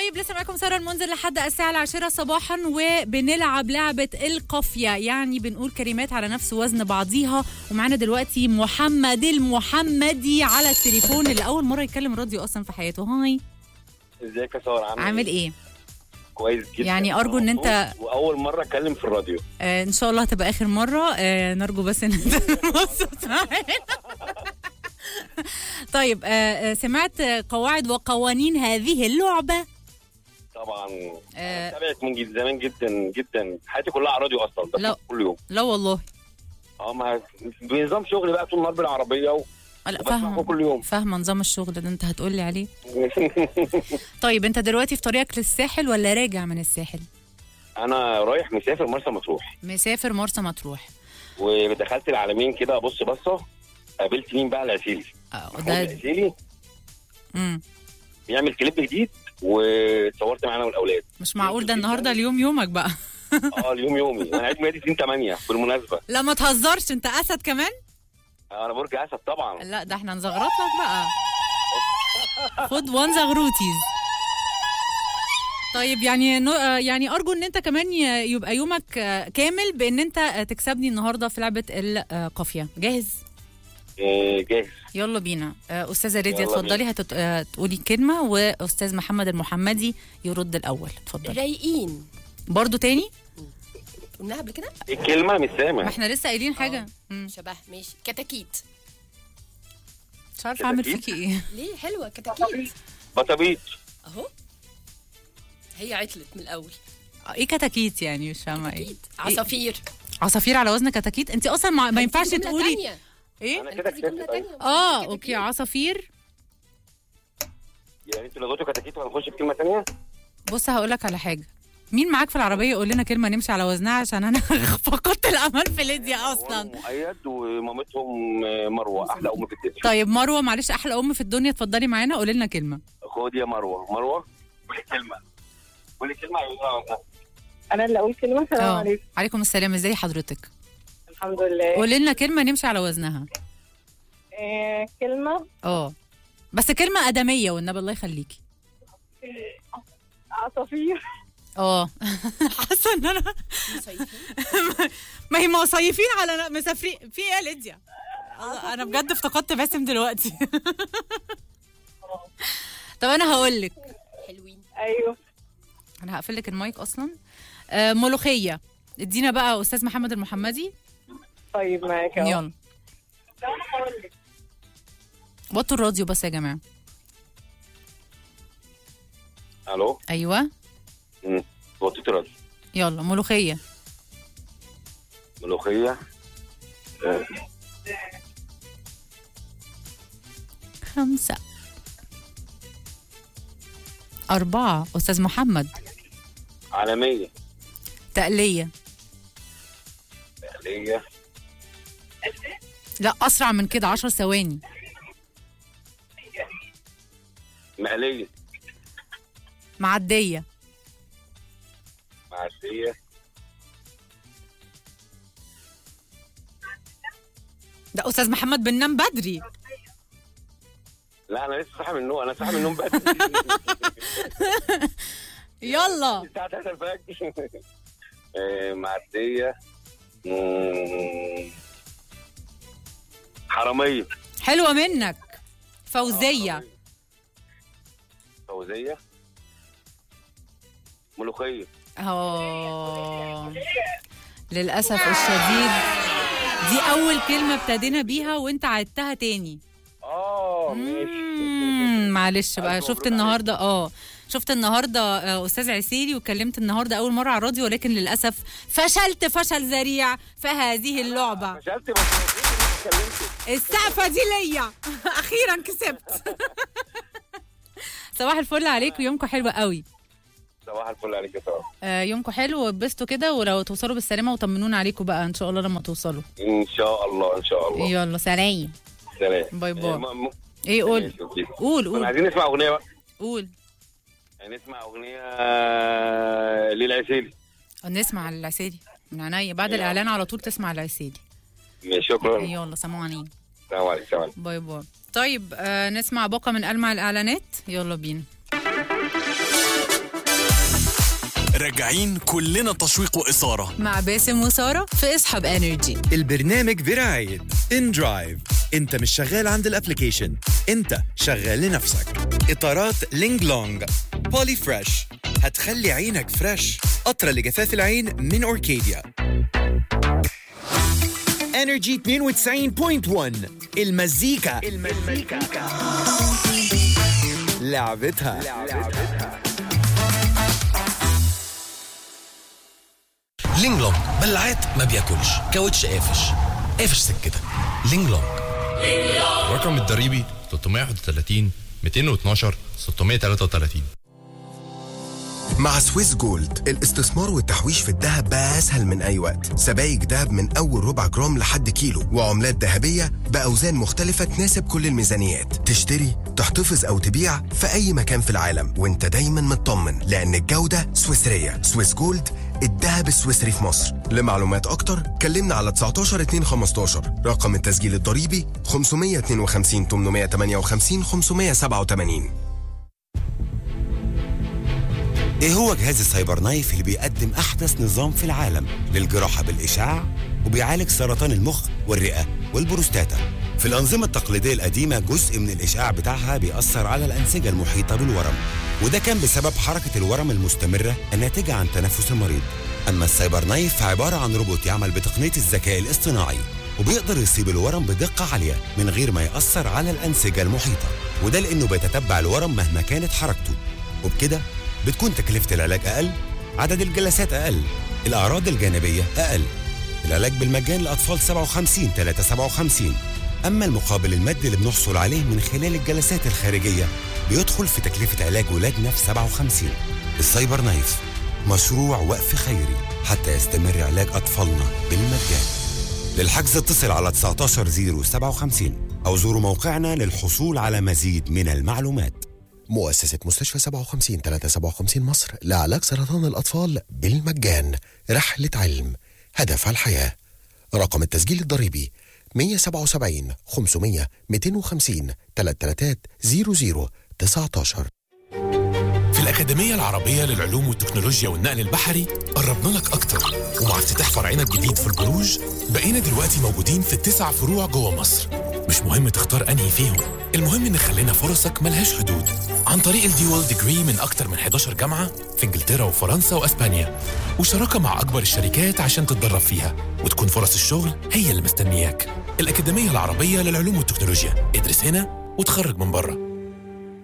طيب لسه معاكم ساره المنذر لحد الساعه العاشرة صباحا وبنلعب لعبه القافيه يعني بنقول كلمات على نفس وزن بعضيها ومعانا دلوقتي محمد المحمدي على التليفون اللي اول مره يتكلم راديو اصلا في حياته هاي ازيك يا ساره عامل عامل ايه كويس جدا يعني أرجو إن أنت- مبسوط واول مره اتكلم في الراديو آه ان شاء الله هتبقى اخر مره آه نرجو بس ان انت مبسوط معانا. طيب آه آه، سمعت قواعد وقوانين هذه اللعبه طبعا آه. تابعت من جد زمان جدا جدا حياتي كلها على الراديو اصلا بس لا. كل يوم لا والله اه ما بنظام شغلي بقى طول النهار بالعربيه و... لا وبسمعكم فاهمه كل يوم فاهمه نظام الشغل ده انت هتقول لي عليه طيب انت دلوقتي في طريقك للساحل ولا راجع من الساحل انا رايح مسافر مرسى مطروح مسافر مرسى مطروح ودخلت العالمين كده ابص بصه قابلت مين بقى العسيلي آه، محمود ده العسيلي مم. بيعمل كليب جديد واتصورت معانا والاولاد مش معقول ده النهارده اليوم يومك بقى اه اليوم يومي انا عيد ميلادي 2 8 بالمناسبه لا ما تهزرش انت اسد كمان انا برج اسد طبعا لا ده احنا نزغرط لك بقى خد وان زغروتيز طيب يعني نو- آه، يعني ارجو ان انت كمان ي- يبقى يومك آه، كامل بان انت آه، تكسبني النهارده في لعبه القافيه جاهز آه، جاهز يلا بينا آه، استاذه ريديا يلا اتفضلي هتت... آه، تقولي كلمه واستاذ محمد المحمدي يرد الاول اتفضلي رايقين برضو تاني قلناها قبل كده ايه الكلمه مش ما سامع احنا لسه قايلين حاجه مم. شبه ماشي كتاكيت مش عارفه اعمل كتاكيت؟ فيكي ايه ليه حلوه كتاكيت بطبيط اهو هي عطلت من الاول آه، ايه كتاكيت يعني مش فاهمه ايه كتاكيت عصافير عصافير على وزن كتاكيت انت اصلا ما, ما ينفعش دي جملة تقولي تانية. ايه انا أنا كده قصدي جملة كتبت تانية. أيوة. اه كتاكيت. اوكي عصافير يعني انتوا لغيتوا كتاكيت وهنخش في كلمه ثانيه بص هقول لك على حاجه مين معاك في العربيه يقول لنا كلمه نمشي على وزنها عشان انا فقدت الامل في ليديا اصلا مؤيد ومامتهم مروه احلى ام في الدنيا طيب مروه معلش احلى ام في الدنيا اتفضلي معانا قولي لنا كلمه خد يا مروه مروه قولي كلمه قولي كلمه عايزها انا اللي اقول كلمه السلام اه عليكم عليكم السلام ازاي حضرتك الحمد لله قولي لنا كلمه نمشي على وزنها إيه كلمه اه بس كلمه ادميه والنبي الله يخليكي عصافير اه حاسه ان انا مصيفين ما هي مصيفين على مسافرين في ايه يا ليديا الله، انا بجد افتقدت باسم دلوقتي طب انا هقول لك حلوين ايوه انا هقفل لك المايك اصلا آه ملوخيه ادينا بقى استاذ محمد المحمدي طيب معاك اهو يلا وطوا الراديو بس يا جماعه الو ايوه امم وطيت الراديو يلا ملوخيه ملوخيه آه، خمسه أربعة أستاذ محمد عالميه تقلية تقليه لا أسرع من كده عشر ثواني مقليه معدية معديه ده أستاذ محمد بننام بدري لا انا لسه صاحي من النوم انا صاحي من النوم بدري يلا الساعه 3 الفجر آه، معديه مم، حراميه حلوة منك فوزية فوزيه ملوخيه اه للأسف الشديد دي أول كلمة ابتدينا بيها وأنت عدتها تاني اه ماشي مم، معلش بقى ألف شفت مبروك النهارده اه شفت النهارده آه، استاذ عسيري وكلمت النهارده اول مره على الراديو ولكن للاسف فشلت فشل ذريع في هذه اللعبه فشلت بس اتكلمت السقفه دي ليا اخيرا كسبت صباح الفل عليكم يومكم حلو قوي صباح الفل عليك يا ساره آه، يومكم حلو واتبسطوا كده ولو توصلوا بالسلامه وطمنونا عليكم بقى ان شاء الله لما توصلوا ان شاء الله ان شاء الله يلا سلام سلام باي باي. آه، م- م- ايه قول ماشي، أوكي. قول كنا قول عايزين نسمع اغنيه بقى قول نسمع اغنيه آه، للعسيلي نسمع العسيلي من عينيا بعد الاعلان على طول تسمع العسيلي ماشي، شكرا يلا سامعوني السلام عليكم السلام عليكم باي باي طيب آه نسمع باقة من ألمع الإعلانات يلا بينا راجعين كلنا تشويق وإثارة مع باسم وسارة في اصحاب انرجي البرنامج برعاية ان درايف انت مش شغال عند الابليكيشن انت شغال لنفسك اطارات لينج لونج بولي فريش هتخلي عينك فريش قطرة لجفاف العين من اوركيديا انرجي 92.1 المزيكا المزيكا لعبتها لينج لونج بلعات ما بياكلش كاوتش قافش قافش سكتك لينج لونج الرقم الضريبي 331 212 633 مع سويس جولد الاستثمار والتحويش في الذهب بقى أسهل من أي وقت سبائك ذهب من أول ربع جرام لحد كيلو وعملات ذهبية بأوزان مختلفة تناسب كل الميزانيات تشتري تحتفظ أو تبيع في أي مكان في العالم وانت دايما مطمن لأن الجودة سويسرية سويس جولد الذهب السويسري في مصر لمعلومات أكتر كلمنا على 19 2 15 رقم التسجيل الضريبي 552 858 587 ايه هو جهاز السايبر نايف اللي بيقدم احدث نظام في العالم للجراحه بالاشعاع وبيعالج سرطان المخ والرئه والبروستاتا في الانظمه التقليديه القديمه جزء من الاشعاع بتاعها بيأثر على الانسجه المحيطه بالورم وده كان بسبب حركه الورم المستمره الناتجه عن تنفس المريض اما السايبر نايف فعباره عن روبوت يعمل بتقنيه الذكاء الاصطناعي وبيقدر يصيب الورم بدقه عاليه من غير ما يأثر على الانسجه المحيطه وده لانه بيتتبع الورم مهما كانت حركته وبكده بتكون تكلفة العلاج أقل عدد الجلسات أقل الأعراض الجانبية أقل العلاج بالمجان لأطفال 57 3 57 أما المقابل المادي اللي بنحصل عليه من خلال الجلسات الخارجية بيدخل في تكلفة علاج ولادنا في 57 السايبر نايف مشروع وقف خيري حتى يستمر علاج أطفالنا بالمجان للحجز اتصل على 19057 أو زوروا موقعنا للحصول على مزيد من المعلومات مؤسسة مستشفى 57 357 مصر لعلاج سرطان الأطفال بالمجان رحلة علم هدف الحياة رقم التسجيل الضريبي 177 500 250 3300 19 في الأكاديمية العربية للعلوم والتكنولوجيا والنقل البحري قربنا لك أكتر ومع افتتاح فرعنا الجديد في البروج بقينا دلوقتي موجودين في التسع فروع جوه مصر مش مهم تختار أنهي فيهم المهم إن خلينا فرصك ملهاش حدود عن طريق الديوال ديجري من أكتر من 11 جامعة في إنجلترا وفرنسا وأسبانيا وشراكة مع أكبر الشركات عشان تتدرب فيها وتكون فرص الشغل هي اللي مستنياك الأكاديمية العربية للعلوم والتكنولوجيا ادرس هنا وتخرج من بره